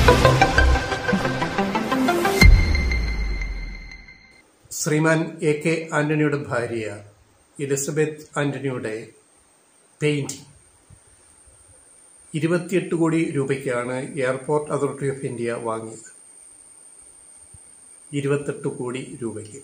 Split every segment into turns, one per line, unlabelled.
Shriman A K ആന്റണിയുടെ ഭാര്യ Elizabeth ആന്റണിയുടെ പെയിന്റിംഗ് ഇരുപത്തിയെട്ട് കോടി രൂപയ്ക്കാണ് എയർപോർട്ട് അതോറിറ്റി ഓഫ് ഇന്ത്യ വാങ്ങിയത് ഇരുപത്തെട്ട് കോടി രൂപയ്ക്ക്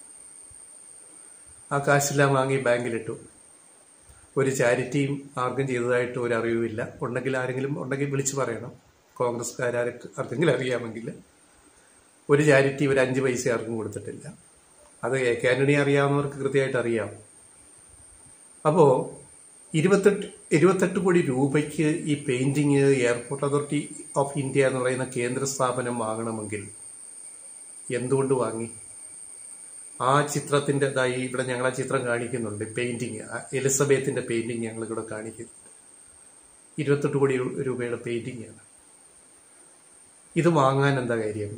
ആ കാശെല്ലാം വാങ്ങി ബാങ്കിലിട്ടു ഒരു ചാരിറ്റിയും ആർക്കും ചെയ്തതായിട്ട് ഒരു അറിവുമില്ല ഉണ്ടെങ്കിൽ ആരെങ്കിലും ഉണ്ടെങ്കിൽ വിളിച്ചു പറയണം കോൺഗ്രസ്സുകാരെ ആർക്കെങ്കിലും അറിയാമെങ്കിൽ ഒരു ചാരിറ്റി ഒരു അഞ്ച് പൈസ ആർക്കും കൊടുത്തിട്ടില്ല അത് എ കെ ആന്റണി അറിയാവുന്നവർക്ക് കൃത്യമായിട്ട് അറിയാം അപ്പോൾ ഇരുപത്തെട്ട് ഇരുപത്തെട്ട് കോടി രൂപയ്ക്ക് ഈ painting airport authority of India എന്ന് പറയുന്ന കേന്ദ്ര സ്ഥാപനം വാങ്ങണമെങ്കിൽ എന്തുകൊണ്ട് വാങ്ങി ആ ചിത്രത്തിന്റെ ഇതായി ഇവിടെ ഞങ്ങൾ ആ ചിത്രം കാണിക്കുന്നുണ്ട് പെയിന്റിങ് എലിസബത്തിന്റെ പെയിന്റിങ് ഞങ്ങൾ ഇവിടെ കാണിക്കുന്നുണ്ട് ഇരുപത്തെട്ട് കോടി രൂപയുടെ പെയിന്റിങ് ആണ് ഇത് വാങ്ങാൻ എന്താ കാര്യം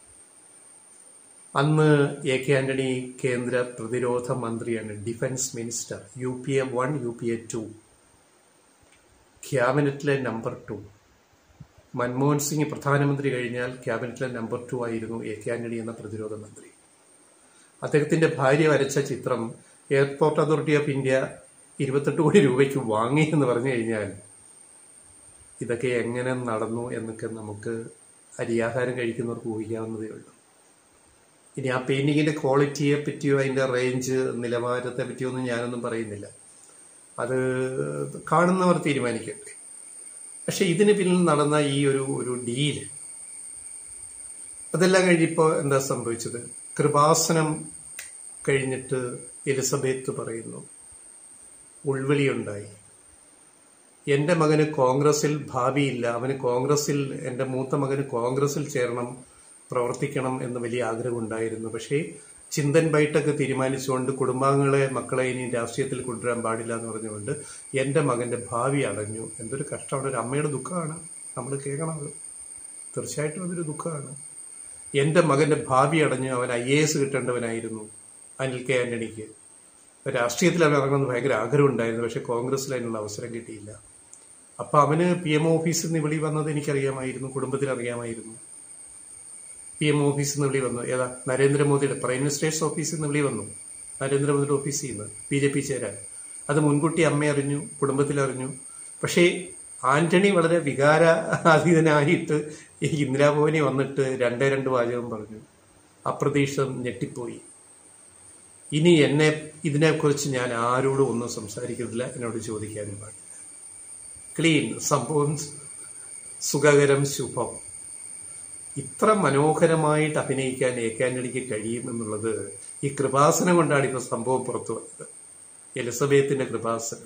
അന്ന് എ കെ ആന്റണി കേന്ദ്ര പ്രതിരോധ മന്ത്രിയാണ് defence minister U P A one U P A two ക്യാബിനറ്റിലെ നമ്പർ ടു മൻമോഹൻ സിംഗ് പ്രധാനമന്ത്രി കഴിഞ്ഞാൽ ക്യാബിനറ്റിലെ നമ്പർ ടു ആയിരുന്നു എ കെ ആന്റണി എന്ന പ്രതിരോധ മന്ത്രി അദ്ദേഹത്തിന്റെ ഭാര്യ വരച്ച ചിത്രം എയർപോർട്ട് അതോറിറ്റി ഓഫ് ഇന്ത്യ ഇരുപത്തെട്ട് കോടി രൂപയ്ക്ക് വാങ്ങി എന്ന് പറഞ്ഞു കഴിഞ്ഞാൽ ഇതൊക്കെ എങ്ങനെ നടന്നു എന്നൊക്കെ നമുക്ക് അരിയാഹാരം കഴിക്കുന്നവർക്ക് ഊഹിക്കാവുന്നതേ ഉള്ളൂ ഇനി ആ പെയിന്റിങ്ങിന്റെ ക്വാളിറ്റിയെ പറ്റിയോ അതിന്റെ റേഞ്ച് നിലവാരത്തെ പറ്റിയോ ഒന്നും ഞാനൊന്നും പറയുന്നില്ല അത് കാണുന്നവർ തീരുമാനിക്കട്ടെ പക്ഷെ ഇതിന് പിന്നിൽ നടന്ന ഈ ഒരു ഒരു ഡീല് അതെല്ലാം കഴിഞ്ഞിപ്പോൾ എന്താ സംഭവിച്ചത് കൃപാസനം കഴിഞ്ഞിട്ട് എലിസബത്ത് പറയുന്നു ഉൾവിളിയുണ്ടായി എന്റെ മകന് കോൺഗ്രസിൽ ഭാവിയില്ല അവന് കോൺഗ്രസിൽ എന്റെ മൂത്ത മകന് കോൺഗ്രസിൽ ചേരണം പ്രവർത്തിക്കണം എന്ന് വലിയ ആഗ്രഹം ഉണ്ടായിരുന്നു പക്ഷേ ചിന്തൻ ബൈട്ടൊക്കെ തീരുമാനിച്ചുകൊണ്ട് കുടുംബാംഗങ്ങളെ മക്കളെ ഇനി രാഷ്ട്രീയത്തിൽ കൊണ്ടുവരാൻ പാടില്ല എന്ന് പറഞ്ഞുകൊണ്ട് എൻ്റെ മകൻ്റെ ഭാവി അടഞ്ഞു എന്തൊരു കഷ്ടമാണ് ഒരു അമ്മയുടെ ദുഃഖമാണ് നമ്മൾ കേൾക്കണം അത് തീർച്ചയായിട്ടും അതൊരു ദുഃഖമാണ് എൻ്റെ മകൻ്റെ ഭാവി അടഞ്ഞു അവൻ ഐ എ എസ് കിട്ടേണ്ടവനായിരുന്നു അനിൽ കെ ആന്റണിക്ക് രാഷ്ട്രീയത്തിൽ അവൻ ഇറങ്ങുന്നത് ഭയങ്കര ആഗ്രഹം ഉണ്ടായിരുന്നു പക്ഷെ കോൺഗ്രസ്സിൽ അതിനുള്ള അവസരം കിട്ടിയില്ല അപ്പൊ അവന് പി എം ഓഫീസിൽ നിന്ന് വിളി വന്നത് എനിക്കറിയാമായിരുന്നു കുടുംബത്തിൽ അറിയാമായിരുന്നു പി എം ഓഫീസിൽ നിന്ന് വിളി വന്നു ഏതാ നരേന്ദ്രമോദിയുടെ പ്രൈം മിനിസ്റ്റേഴ്സ് ഓഫീസിൽ നിന്ന് വിളി വന്നു നരേന്ദ്രമോദിയുടെ ഓഫീസിൽ നിന്ന് ബി ജെ പി ചേരാൻ അത് മുൻകൂട്ടി അമ്മ അറിഞ്ഞു കുടുംബത്തിൽ അറിഞ്ഞു പക്ഷേ ആന്റണി വളരെ വികാരാധീതനായിട്ട് ഈ ഇന്ദിരാഭവനി വന്നിട്ട് രണ്ടേ രണ്ട് വാചകം പറഞ്ഞു അപ്രതീക്ഷിതം ഞെട്ടിപ്പോയി ഇനി എന്നെ ഇതിനെക്കുറിച്ച് ഞാൻ ആരോടും ഒന്നും സംസാരിക്കുന്നില്ല എന്നോട് ചോദിക്കാനും പാടില്ല ക്ലീൻ സംഭവം സുഖകരം ശുഭം ഇത്ര മനോഹരമായിട്ട് അഭിനയിക്കാൻ എ കെ ആന്റണിക്ക് കഴിയും എന്നുള്ളത് ഈ കൃപാസനം കൊണ്ടാണ് ഇപ്പൊ സംഭവം പുറത്തു വന്നത് എലിസബത്തിന്റെ കൃപാസനം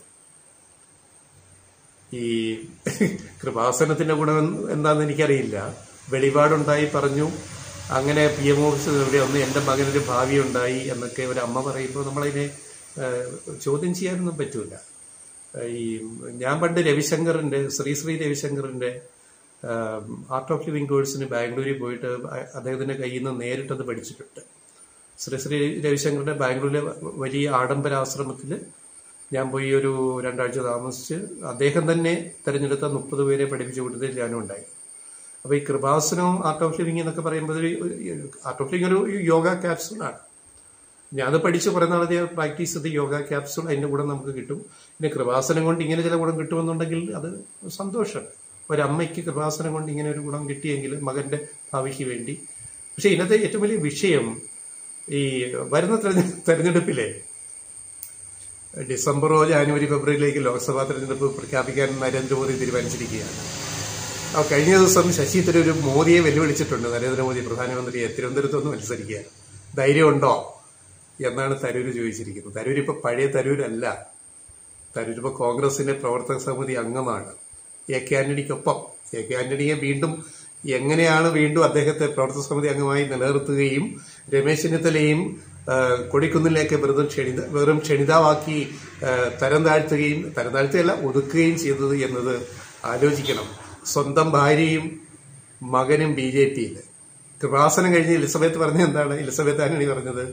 ഈ കൃപാസനത്തിന്റെ ഗുണം എന്താണെന്ന് എനിക്കറിയില്ല വെളിപാടുണ്ടായി പറഞ്ഞു അങ്ങനെ പി എം ഓഫീസിൽ ഇവിടെ ഒന്ന് എൻ്റെ മകനൊരു ഭാവി ഉണ്ടായി എന്നൊക്കെ ഒരു അമ്മ പറയുമ്പോൾ നമ്മളതിനെ ചോദ്യം ചെയ്യാനൊന്നും പറ്റൂല ഈ ഞാൻ പണ്ട് രവിശങ്കറിന്റെ ശ്രീ ശ്രീ രവിശങ്കറിന്റെ ആർട്ട് ഓഫ് ലിവിങ് കോഴ്സിന് ബാംഗ്ലൂരിൽ പോയിട്ട് അദ്ദേഹത്തിന്റെ കയ്യിൽ നിന്ന് നേരിട്ടത് പഠിച്ചിട്ടുണ്ട് ശ്രീ ശ്രീ രവിശങ്കറിന്റെ ബാംഗ്ലൂരിലെ വലിയ ആഡംബരാശ്രമത്തിൽ ഞാൻ പോയി ഒരു രണ്ടാഴ്ച താമസിച്ച് അദ്ദേഹം തന്നെ തെരഞ്ഞെടുത്ത മുപ്പത് പേരെ പഠിപ്പിച്ച കൂട്ടത്തിൽ ഞാനും ഉണ്ടായി അപ്പൊ ഈ കൃപാസനവും ആർട്ട് ഓഫ് ലിവിങ് എന്നൊക്കെ പറയുമ്പോൾ ആർട്ട് ഓഫ് ലിവിങ് ഒരു യോഗ ക്യാപ്സൂളാണ് ഞാനത് പഠിച്ച് കുറേ നാളത്തെ പ്രാക്ടീസ് ചെയ്ത് യോഗ ക്യാപ്സൂൾ അതിന്റെ കൂടെ നമുക്ക് കിട്ടും പിന്നെ കൃപാസനം കൊണ്ട് ഇങ്ങനെ ചില ഗുണം കിട്ടുമെന്നുണ്ടെങ്കിൽ അത് സന്തോഷം ഒരമ്മയ്ക്ക് കൃപാസനം കൊണ്ട് ഇങ്ങനെ ഒരു ഗുണം കിട്ടിയെങ്കിൽ മകന്റെ ഭാവിക്ക് വേണ്ടി പക്ഷെ ഇന്നത്തെ ഏറ്റവും വലിയ വിഷയം ഈ വരുന്ന തെരഞ്ഞെടുപ്പിലെ ഡിസംബറോ ജാനുവരി ഫെബ്രുവരിയിലേക്ക് ലോക്സഭാ തെരഞ്ഞെടുപ്പ് പ്രഖ്യാപിക്കാൻ നരേന്ദ്രമോദി തീരുമാനിച്ചിരിക്കുകയാണ് ആ കഴിഞ്ഞ ദിവസം ശശി തരൂർ മോദിയെ വെല്ലുവിളിച്ചിട്ടുണ്ട് നരേന്ദ്രമോദി പ്രധാനമന്ത്രിയെ തിരുവനന്തപുരത്ത് ഒന്ന് മത്സരിക്കുക ധൈര്യമുണ്ടോ എന്നാണ് തരൂര് ചോദിച്ചിരിക്കുന്നത് തരൂർ ഇപ്പൊ പഴയ തരൂരല്ല തരൂർ ഇപ്പൊ കോൺഗ്രസിന്റെ പ്രവർത്തക സമിതി അംഗമാണ് എ കെ ആന്റണിക്കൊപ്പം എ കെ ആന്റണിയെ വീണ്ടും എങ്ങനെയാണ് വീണ്ടും അദ്ദേഹത്തെ പ്രവർത്തക സമിതി അംഗമായി നിലനിർത്തുകയും രമേശ് ചെന്നിത്തലയും കൊടിക്കുന്നിലേക്ക് വെറുതെ ക്ഷണിത വെറും ക്ഷണിതാവാക്കി തരം താഴ്ത്തുകയും തരം താഴ്ത്തുകയല്ല ഒതുക്കുകയും ചെയ്തത് എന്നത് ആലോചിക്കണം സ്വന്തം ഭാര്യയും മകനും ബി ജെ പിയിൽ കൃപാസനം കഴിഞ്ഞ് എലിസബത്ത് പറഞ്ഞ എന്താണ് എലിസബത്ത് ആന്റണി പറഞ്ഞത്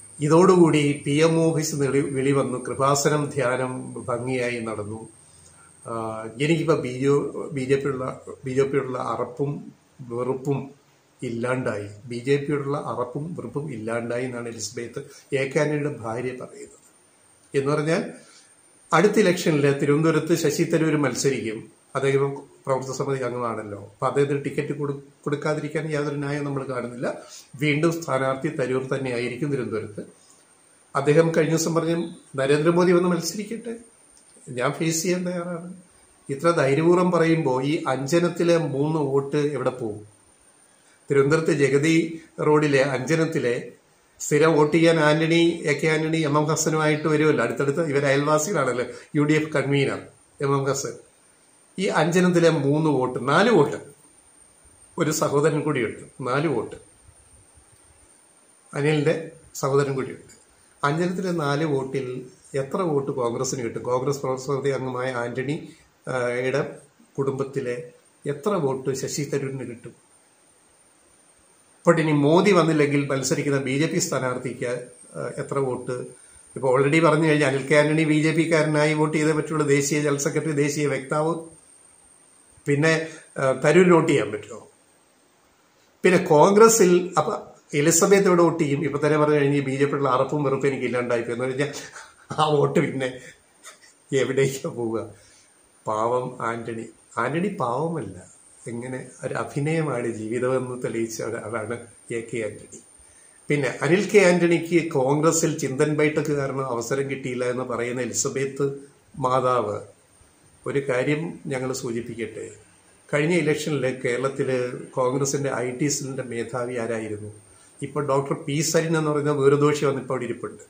ഇതോടുകൂടി പി എം ഓഫീസ് വിളി വന്നു കൃപാസനം ധ്യാനം ഭംഗിയായി നടന്നു ആ, എനിക്കിപ്പോൾ ബി ജെ ബി ജെ പിയുള്ള ബി ജെ പിയോടുള്ള അറപ്പും വെറുപ്പും ഇല്ലാണ്ടായി ബി ജെ പിയോടുള്ള അറപ്പും വെറുപ്പും ഇല്ലാണ്ടായി എന്നാണ് എലിസബത്ത് എ കാനയുടെ ഭാര്യ പറയുന്നത് എന്ന് പറഞ്ഞാൽ അടുത്ത ഇലക്ഷനിൽ തിരുവനന്തപുരത്ത് ശശി തരൂർ മത്സരിക്കും അദ്ദേഹം പ്രവർത്തക സമിതി അംഗമാണല്ലോ അപ്പൊ അദ്ദേഹത്തിന് ടിക്കറ്റ് കൊടു- കൊടുക്കാതിരിക്കാൻ യാതൊരു ന്യായം നമ്മൾ കാണുന്നില്ല വീണ്ടും സ്ഥാനാർത്ഥി തരൂർ തന്നെ ആയിരിക്കും തിരുവനന്തപുരത്ത് അദ്ദേഹം കഴിഞ്ഞ ദിവസം പറഞ്ഞു നരേന്ദ്രമോദി വന്ന് മത്സരിക്കട്ടെ ഞാൻ ഫേസ് ചെയ്യാൻ തയ്യാറാണ് ഇത്ര ധൈര്യപൂർവ്വം പറയുമ്പോൾ ഈ അഞ്ചനത്തിലെ മൂന്ന് വോട്ട് എവിടെ പോകും തിരുവനന്തപുരത്ത് ജഗതി റോഡിലെ അഞ്ചനത്തിലെ സ്ഥിരം വോട്ട് ചെയ്യാൻ Antony A K Antony M M ഹസനുമായിട്ട് വരുമല്ലോ അടുത്തടുത്ത് ഇവർ അയൽവാസികളാണല്ലോ U D F convener M M Hasan ഈ അഞ്ചനത്തിലെ മൂന്ന് വോട്ട് നാല് വോട്ട് ഒരു സഹോദരൻ കൂടിയുണ്ട് നാല് വോട്ട് അനിലിന്റെ സഹോദരൻ കൂടിയുണ്ട് അഞ്ചനത്തിലെ നാല് വോട്ടിൽ എത്ര വോട്ട് കോൺഗ്രസിന് കിട്ടും കോൺഗ്രസ് പ്രവർത്തക അംഗമായ ആന്റണി ആ, യുടെ കുടുംബത്തിലെ എത്ര വോട്ട് ശശി തരൂരിന് കിട്ടും ഇപ്പോൾ ഇനി മോദി വന്നില്ലെങ്കിൽ മത്സരിക്കുന്ന ബി ജെ പി സ്ഥാനാർത്ഥിക്ക് ആ, എത്ര വോട്ട് ഇപ്പോൾ ഓൾറെഡി പറഞ്ഞു കഴിഞ്ഞാൽ Anil K Antony B J പിക്കാരനായി വോട്ട് ചെയ്തേ പറ്റുള്ളൂ ദേശീയ ജനറൽ സെക്രട്ടറി ദേശീയ വക്താവ് പിന്നെ ആ, തരൂരിന് വോട്ട് ചെയ്യാൻ പറ്റുമോ പിന്നെ കോൺഗ്രസിൽ അപ്പൊ എലിസബത്ത് ഇവിടെ വോട്ട് ചെയ്യും ഇപ്പൊ തന്നെ പറഞ്ഞു കഴിഞ്ഞ് ബി ജെ പിയുള്ള അറപ്പും വെറുപ്പും എനിക്ക് ഇല്ലാണ്ടായി പോയി എന്ന് കഴിഞ്ഞാൽ ആ വോട്ട് പിന്നെ എവിടേക്കാ പോവുക പാവം ആന്റണി ആന്റണി പാവമല്ല എങ്ങനെ ഒരു അഭിനയമാണ് ജീവിതമെന്ന് തെളിയിച്ച ഒരാളാണ് എ കെ ആന്റണി പിന്നെ അനിൽ കെ ആന്റണിക്ക് കോൺഗ്രസിൽ ചിന്തൻ ബൈഠക്ക് കാരണം അവസരം കിട്ടിയില്ല എന്ന് പറയുന്ന എലിസബത്ത് മാതാവ് ഒരു കാര്യം ഞങ്ങൾ സൂചിപ്പിക്കട്ടെ കഴിഞ്ഞ ഇലക്ഷനിൽ കേരളത്തിൽ കോൺഗ്രസിന്റെ ഐ ടി സെല്ലിന്റെ മേധാവി ആരായിരുന്നു ഇപ്പോൾ ഡോക്ടർ പി സരിൻ എന്ന് പറയുന്ന വേറുദോഷി വന്നിപ്പോൾ അവിടെ ഇരിപ്പുണ്ട്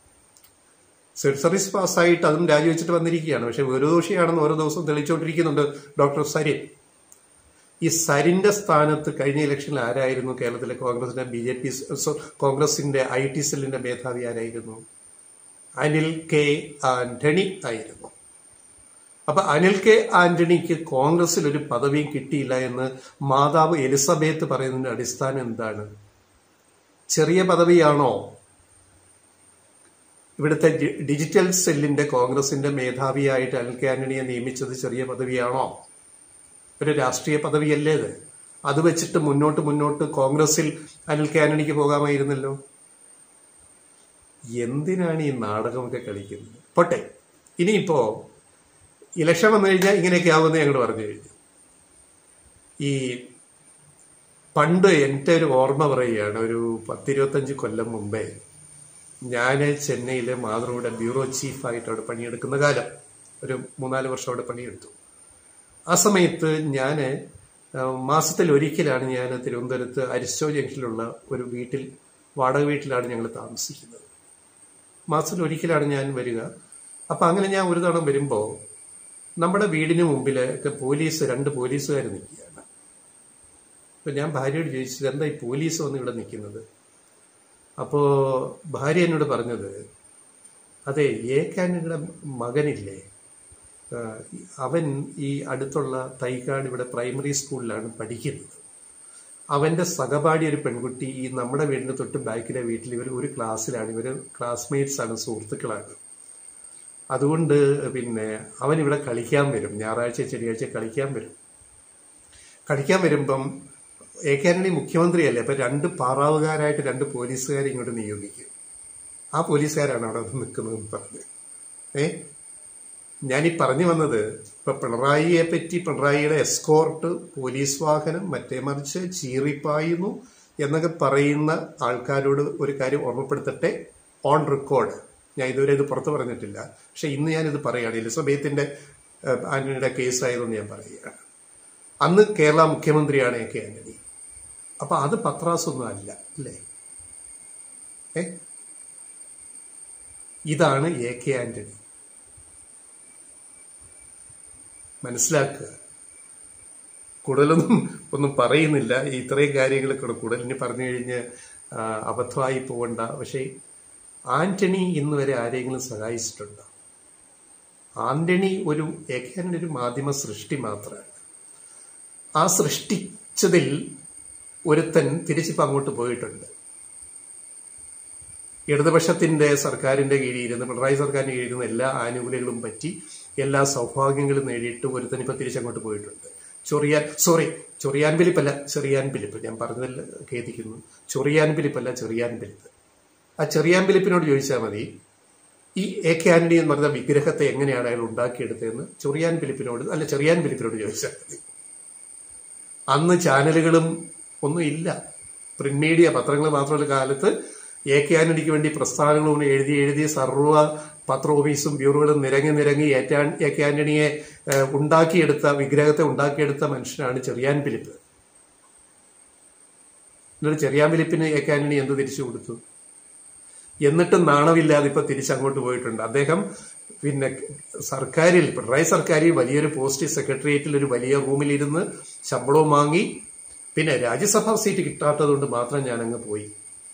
സിവിൽ സർവീസ് പാസ്സായിട്ട് അതും രാജിവെച്ചിട്ട് വന്നിരിക്കുകയാണ് പക്ഷെ വേറുദോഷിയാണെന്ന് ഓരോ ദിവസവും തെളിച്ചുകൊണ്ടിരിക്കുന്നുണ്ട് ഡോക്ടർ സരിൻ ഈ സരിന്റെ സ്ഥാനത്ത് കഴിഞ്ഞ ഇലക്ഷനിൽ ആരായിരുന്നു കേരളത്തിലെ കോൺഗ്രസിന്റെ ബി ജെ പി കോൺഗ്രസിന്റെ ഐ ടി സെല്ലിന്റെ മേധാവി ആരായിരുന്നു അനിൽ കെ ആന്റണി ആയിരുന്നു അപ്പൊ അനിൽ കെ ആന്റണിക്ക് കോൺഗ്രസിൽ ഒരു പദവിയും കിട്ടിയില്ല എന്ന് മാതാവ് എലിസബത്ത് പറയുന്നതിന്റെ അടിസ്ഥാനം എന്താണ് ചെറിയ പദവിയാണോ ഇവിടുത്തെ ഡി- ഡിജിറ്റൽ സെല്ലിന്റെ കോൺഗ്രസിന്റെ മേധാവിയായിട്ട് അനിൽ കെ ആന്റണിയെ നിയമിച്ചത് ചെറിയ പദവിയാണോ ഒരു രാഷ്ട്രീയ പദവിയല്ലേ ഇത് അത് വെച്ചിട്ട് മുന്നോട്ട് മുന്നോട്ട് കോൺഗ്രസിൽ അനിൽ കെ ആന്റണിക്ക് പോകാമായിരുന്നല്ലോ എന്തിനാണ് ഈ നാടകമൊക്കെ കളിക്കുന്നത് പോട്ടെ ഇനിയിപ്പോ ഇലക്ഷൻ വന്നു കഴിഞ്ഞാൽ ഇങ്ങനെയൊക്കെ ആവുമെന്ന് ഞങ്ങൾ പറഞ്ഞു കഴിഞ്ഞു ഈ പണ്ട് എൻ്റെ ഒരു ഓർമ്മ പറയുകയാണ് ഒരു പത്തിരുപത്തഞ്ച് കൊല്ലം മുമ്പേ ഞാൻ ചെന്നൈയിലെ മാതൃയുടെ ബ്യൂറോ ചീഫായിട്ട് അവിടെ പണിയെടുക്കുന്ന കാലം ഒരു മൂന്നാല് വർഷം അവിടെ പണിയെടുത്തു ആ സമയത്ത് ഞാൻ മാസത്തിൽ ഒരിക്കലാണ് ഞാൻ തിരുവനന്തപുരത്ത് അരിസ്റ്റോ ജംഗ്ഷനിലുള്ള ഒരു വീട്ടിൽ വാടക വീട്ടിലാണ് ഞങ്ങൾ താമസിക്കുന്നത് മാസത്തിൽ ഒരിക്കലാണ് ഞാൻ വരിക അപ്പൊ അങ്ങനെ ഞാൻ ഒരു തവണ വരുമ്പോ നമ്മുടെ വീടിന് മുമ്പിൽ ഒക്കെ പോലീസ് രണ്ട് പോലീസുകാർ നിൽക്കുകയാണ് അപ്പൊ ഞാൻ ഭാര്യയോട് ചോദിച്ചത് എന്താ ഈ പോലീസ് വന്ന് ഇവിടെ നിൽക്കുന്നത് അപ്പോ ഭാര്യ എന്നോട് പറഞ്ഞത് അതെ എ കാനയുടെ മകനില്ലേ ആ, അവൻ ഈ അടുത്തുള്ള തൈക്കാട് ഇവിടെ പ്രൈമറി സ്കൂളിലാണ് പഠിക്കുന്നത് അവന്റെ സഹപാഠി ഒരു പെൺകുട്ടി ഈ നമ്മുടെ വീടിന് തൊട്ട് ബാക്കിലെ വീട്ടിൽ ഇവർ ഒരു ക്ലാസ്സിലാണ് ഇവർ ക്ലാസ്മേറ്റ്സ് ആണ് സുഹൃത്തുക്കളാണ് അതുകൊണ്ട് പിന്നെ അവൻ ഇവിടെ കളിക്കാൻ വരും ഞായറാഴ്ച ശനിയാഴ്ച കളിക്കാൻ വരും കളിക്കാൻ വരുമ്പം എ കെ ആന്റണി മുഖ്യമന്ത്രിയല്ലേ അപ്പൊ രണ്ട് പാറാവുകാരായിട്ട് രണ്ട് പോലീസുകാരെ ഇങ്ങോട്ട് നിയോഗിക്കും ആ പോലീസുകാരാണ് അവിടെ വന്ന് നിൽക്കുന്നതെന്ന് പറഞ്ഞ് ഏ ഞാനീ പറഞ്ഞു വന്നത് ഇപ്പൊ പിണറായിയെ പറ്റി പിണറായിയുടെ എസ്കോർട്ട് പോലീസ് വാഹനം മറ്റേ മറിച്ച് ചീറിപ്പായുന്നു എന്നൊക്കെ പറയുന്ന ആൾക്കാരോട് ഒരു കാര്യം ഓർമ്മപ്പെടുത്തട്ടെ ഓൺ റെക്കോർഡ് ഞാൻ ഇതുവരെ ഇത് പുറത്ത് പറഞ്ഞിട്ടില്ല പക്ഷെ ഇന്ന് ഞാനിത് പറയുകയാണ് എലിസബത്തിന്റെ ഏഹ്, ആന്റണിയുടെ കേസ് ആയതെന്ന് ഞാൻ പറയുകയാണ് അന്ന് കേരള മുഖ്യമന്ത്രിയാണ് എ കെ ആന്റണി അപ്പൊ അത് പത്രാസൊന്നും അല്ല അല്ലേ ഏ ഇതാണ് എ കെ ആന്റണി മനസ്സിലാക്കുക കൂടുതലൊന്നും ഒന്നും പറയുന്നില്ല ഈ ഇത്രയും കാര്യങ്ങളൊക്കെ കൂടുതൽ ഇനി പറഞ്ഞു കഴിഞ്ഞ് ആ, അബദ്ധമായി പോകണ്ട പക്ഷേ ആന്റണി ഇന്ന് വരെ ആരെങ്കിലും സഹായിച്ചിട്ടുണ്ടോ ആന്റണി ഒരു ഏകാന്റെ ഒരു മാധ്യമ സൃഷ്ടി മാത്രമാണ് ആ സൃഷ്ടിച്ചതിൽ ഒരുത്തൻ തിരിച്ചിപ്പോ അങ്ങോട്ട് പോയിട്ടുണ്ട് ഇടതുപക്ഷത്തിന്റെ സർക്കാരിന്റെ കീഴിൽ ഇരുന്ന് പിണറായി സർക്കാരിന്റെ കീഴിൽ ഇരുന്ന് എല്ലാ ആനുകൂല്യങ്ങളും പറ്റി എല്ലാ സൗഭാഗ്യങ്ങളും നേടിയിട്ട് ഒരുത്തൻ ഇപ്പൊ തിരിച്ചങ്ങോട്ട് പോയിട്ടുണ്ട് ചൊറിയാൻ സോറി ചൊറിയാൻ പിലിപ്പല്ല ചെറിയാൻ പിലിപ്പ് ഞാൻ പറഞ്ഞതിൽ ഖേദിക്കുന്നു ചൊറിയാൻ പിലിപ്പല്ല ചെറിയാൻ പിലിപ്പ് ആ ചെറിയാൻ പിലിപ്പിനോട് ചോദിച്ചാൽ മതി ഈ എ കെ ആന്റണി എന്ന് പറഞ്ഞ വിഗ്രഹത്തെ എങ്ങനെയാണ് അയാൾ ഉണ്ടാക്കിയെടുത്തതെന്ന് ചൊറിയാൻ പിലിപ്പിനോട് അല്ല ചെറിയാൻ പിലിപ്പിനോട് ചോദിച്ചാൽ മതി അന്ന് ചാനലുകളും ഒന്നും ഇല്ല പ്രിന്റ് മീഡിയ പത്രങ്ങൾ മാത്രമല്ല കാലത്ത് എ കെ ആന്റണിക്ക് വേണ്ടി പ്രസ്ഥാനങ്ങളും എഴുതി എഴുതി സർവ്വ പത്ര ഓഫീസും ബ്യൂറോകളും നിരങ്ങി നിരങ്ങി ഏറ്റാൻ എ കെ ആന്റണിയെ ഏഹ്, ഉണ്ടാക്കിയെടുത്ത വിഗ്രഹത്തെ ഉണ്ടാക്കിയെടുത്ത മനുഷ്യനാണ് ചെറിയാൻ ഫിലിപ്പ് എന്നിട്ട് ചെറിയാൻ ഫിലിപ്പിന് എ കെ ആന്റണി എന്ത് തിരിച്ചു കൊടുത്തു എന്നിട്ടും നാണമില്ലാതെ ഇപ്പൊ തിരിച്ചങ്ങോട്ട് പോയിട്ടുണ്ട് അദ്ദേഹം പിന്നെ സർക്കാരിൽ പിണറായി സർക്കാരിൽ വലിയൊരു പോസ്റ്റ് സെക്രട്ടേറിയറ്റിൽ ഒരു വലിയ റൂമിലിരുന്ന് ശമ്പളവും വാങ്ങി പിന്നെ രാജ്യസഭാ സീറ്റ് കിട്ടാത്തതുകൊണ്ട് മാത്രം ഞാൻ അങ്ങ് പോയി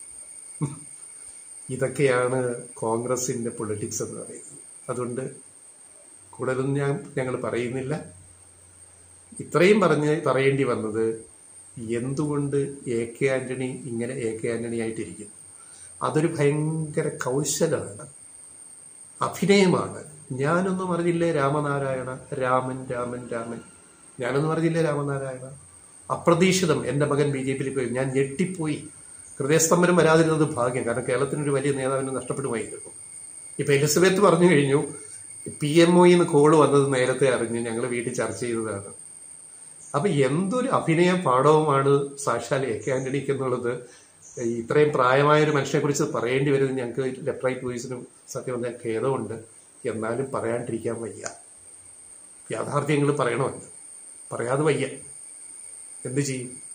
ഇതൊക്കെയാണ് കോൺഗ്രസിന്റെ പൊളിറ്റിക്സ് എന്ന് പറയുന്നത് അതുകൊണ്ട് കൂടുതലൊന്നും ഞാൻ ഞങ്ങൾ പറയുന്നില്ല ഇത്രയും പറഞ്ഞ് പറയേണ്ടി വന്നത് എന്തുകൊണ്ട് എ കെ ആന്റണി ഇങ്ങനെ എ കെ ആന്റണി ആയിട്ടിരിക്കുന്നു അതൊരു ഭയങ്കര കൗശലമാണ് അഭിനയമാണ് ഞാനൊന്നും അറിഞ്ഞില്ലേ രാമനാരായണ രാമൻ രാമൻ രാമൻ ഞാനൊന്നും അറിഞ്ഞില്ലേ രാമനാരായണ അപ്രതീക്ഷിതം എന്റെ മകൻ ബി ജെ പിയിൽ പോയി ഞാൻ ഞെട്ടിപ്പോയി ഹൃദയസ്തംഭനം വരാതിരുന്നത് ഭാഗ്യം കാരണം കേരളത്തിനൊരു വലിയ നേതാവിനെ നഷ്ടപ്പെടുമായിരുന്നു ഇപ്പൊ എലിസബത്ത് പറഞ്ഞു കഴിഞ്ഞു പി എം ഒന്ന് കോള് വന്നത് നേരത്തെ അറിഞ്ഞ് ഞങ്ങൾ വീട്ടിൽ ചർച്ച ചെയ്തതാണ് അപ്പൊ എന്തൊരു അഭിനയ പാഠവുമാണ് സാക്ഷാൽ എ കെ ആന്റണിക്ക് എന്നുള്ളത് ഈ ഇത്രയും പ്രായമായ ഒരു മനുഷ്യനെ കുറിച്ച് പറയേണ്ടി വരുന്നത് ഞങ്ങൾക്ക് ലെഫ്റ്റ് റൈറ്റ് വോയിസിനും സത്യം പറഞ്ഞാൽ ഖേദമുണ്ട് എന്നാലും പറയാണ്ടിരിക്കാൻ വയ്യ യാഥാർത്ഥ്യങ്ങൾ പറയണമല്ലോ പറയാതെ വയ്യ എന്ത് ചെയ്യും